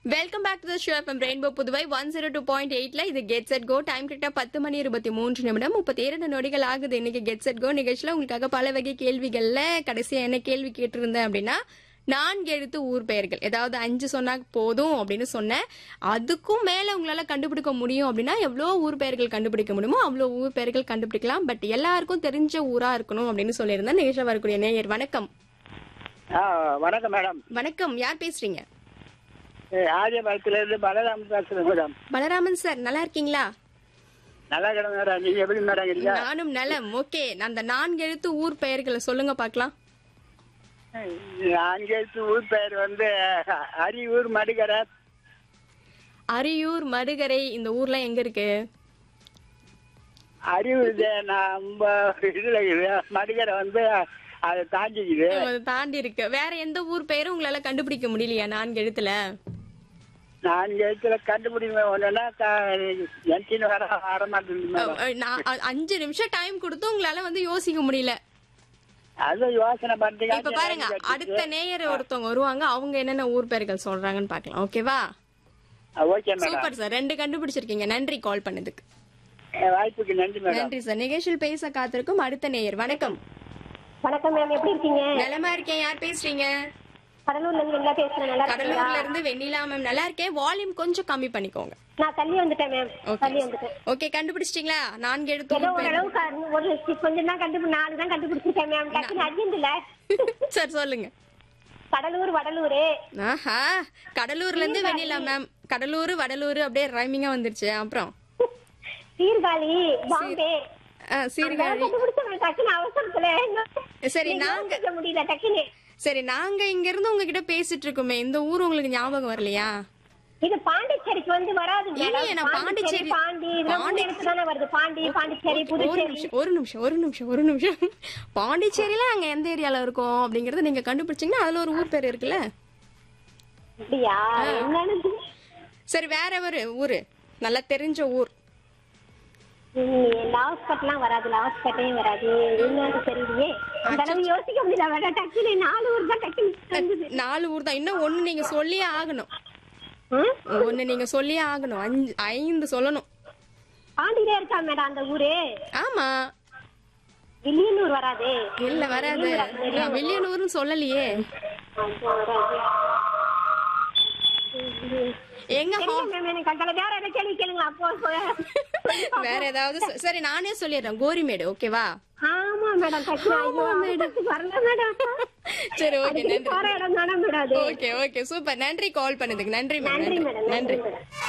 Welcome back to the show FM rainbow Puduvai one zero two point எயிட்ல இது get set go time கரெக்டா பத்து மணி இருபத்தி மூன்று நிமிடம் முப்பத்தி இரண்டு நொடிகள் ஆகுது இன்னைக்கு கெட் செட் கோ நிகழ்ச்சியில உங்களுக்காக பல வகை கேள்விகள்ல கடைசியா என்ன கேள்வி கேட்டிருந்தேன் அப்படின்னா நான்கு எழுத்து ஊர் பெயர்கள் ஏதாவது அஞ்சு சொன்னா போதும் அப்படின்னு சொன்னேன் அதுக்கும் மேல உங்களால கண்டுபிடிக்க முடியும் அப்படின்னா எவ்வளோ ஊர் பெயர்கள் கண்டுபிடிக்க முடியுமோ அவ்வளோ ஊர் பெயர்கள் கண்டுபிடிக்கலாம் பட் எல்லாருக்கும் தெரிஞ்ச ஊரா இருக்கணும் அப்படின்னு சொல்லியிருந்தேன் நிகழ்ச்சியில் வரக்கூடிய நேயர் வணக்கம் ஆ வணக்கம் மேடம் வணக்கம் யார் பேசுறீங்க ஆரியபாளத்துல இருந்து பலராம் பேசுறேன் மேடம் பலராமன் சார் நல்லா இருக்கீங்களா நல்லா கிடங்க மேடம் நீங்க எப்படி மேடம் இருக்கீங்க நானும் நலம் ஓகே அந்த நான்கு எழுத்து ஊர் பெயர்களை சொல்லுங்க பார்க்கலாம் அங்கேத்து ஊர் பெயர் வந்து அரியூர் மடுகரை அரியூர் மடுகரை இந்த ஊர்ல எங்க இருக்கு அரியூர் இது நம்ம இதுல இருக்குது மடுகரை வந்து அதை தாண்டிக்குது அதை தாண்டி இருக்கு வேற எந்த ஊர் பெயரும் உங்களால கண்டுபிடிக்க முடியலையா நான்கு எழுத்துல நான்கு எழுத்துல கண்டுபிடிக்க ஒண்ணுன்னா என்டின்னு வர வர மாட்டேங்குது மேடம் அஹ் நான் அ- அஞ்சு நிமிஷம் டைம் கொடுத்து உங்களால வந்து யோசிக்க முடியல அது யோசனை பண்றீங்க இப்ப பாருங்க அடுத்த நேயர் ஒருத்தவங்க வருவாங்க அவங்க என்னென்ன ஊர் பெயர்கள் சொல்றாங்கன்னு பார்க்கலாம் ஓகேவா ஓகே மேடம் சூப்பர் சார் ரெண்டு கண்டுபிடிச்சிருக்கீங்க நன்றி கால் பண்ணதுக்கு வாய்ப்புக்கு நன்றி மேடம் நன்றி சார் நிகழ்ச்சியில் பேச காத்திருக்கும் அடுத்த நேயர் வணக்கம் வணக்கம் மேம் எப்படி இருக்கீங்க நலமா இருக்கேன் யார் பேசுறீங்க கடலூர்ல இருந்து நல்லா பேசுறேன் நல்லா இருக்கீங்களா கடலூர்ல இருந்து வெண்ணிலா மேம் நல்லா இருக்கேன் வால்யூம் கொஞ்சம் கம்மி பண்ணிக்கோங்க நான் தள்ளி வந்துட்டேன் மேம் தள்ளி வந்துட்டேன் ஓகே கண்டுபிடிச்சிட்டீங்களா நான்கு எழுத்து ஏதோ ஊர் பெயர் ஓரளவுக்கு அது ஒரு கொஞ்சம் தான் கண்டுபி நாலு தான் கண்டுபிடிச்சிருக்கேன் மேம் டக்குன்னு அர்ஜென்ட் இல்ல சார் சொல்லுங்க கடலூர் வடலூர் ஆஹா கடலூர்ல இருந்து வெண்ணிலா மேம் கடலூர் வடலூர் அப்படியே ரைமிங்கா வந்துருச்சு அப்புறம் சீர்காழி பாம்பே ஆ, சீர்காழி கண்டுபிடிச்சேன் மேம் டக்குன்னு அவசரத்துல சரி நீங்க நாங்க யோசிக்க முடியல டக்குன்னு சரி நாங்க இங்க இருந்து உங்ககிட்ட பேசிட்டு இருக்கோமே இந்த ஊர் உங்களுக்கு ஞாபகம் வரலையா இது பாண்டிச்சேரிக்கு வந்து வராது இல்லையே, மேடம் நான் பாண்டிச்சேரி பாண்டிச்சேரி- பாண்டி இதெல்லாம் மூணு பாண்டி- எழுத்து தானே வருது பாண்டி பாண்டிச்சேரி ஒரு புதுச்சேரி நிமிஷம் ஒரு நிமிஷம் ஒரு நிமிஷம் ஒரு நிமிஷம் பாண்டிச்சேரியில நாங்க எந்த ஏரியால இருக்கோம் அப்படிங்கறத நீங்க கண்டுபிடிச்சீங்கன்னா அதுல ஒரு ஊர் பேர் இருக்குல்ல அப்படியா என்னன்னு சரி வேற ஒரு ஊரு நல்லா தெரிஞ்ச ஊர் லாஸ்கட்லாம் வராது லாஸ்கட்டையும் வராது என்னன்னு தெரியலையே அந்த அளவு யோசிக்க முடியல வேற டக்குனு நாலு ஊர் தான் டக்குனு வந்தது நாலு ஊர் தான் இன்னும் ஒண்ணு நீங்க சொல்லியே ஆகணும் ம்? ஒண்ணு நீங்க சொல்லியே ஆகணும் அஞ்சு ஐந்து சொல்லணும் பாண்டியிலே இருக்கா மேடம் அந்த ஊரு ஆமா வில்லியனூர் வராது இல்ல வராது நான் வில்லியனூர்னு சொல்லலையே எங்க ஹா- தெரியல மேம் எனக்கு அந்த வேற என்ன கேள்வி கேளுங்க அப்போ சொ- வேற ஏதாவது சொ- சரி நானே சொல்லிடுறேன் கோரிமேடு ஓகேவா ஆமா மேடம் டக்குனு ஐயோ அவசரத்துக்கு வரல மேடம் சரி ஓகே அடிக்கடி நன்றி போற இடம் தானே மேடம் அது ஓகே ஓகே சூப்பர் நன்றி கால் பண்ணதுக்கு நன்றி மேம் நன்றி நன்றி மேடம் நன்றி நன்றி மேடம்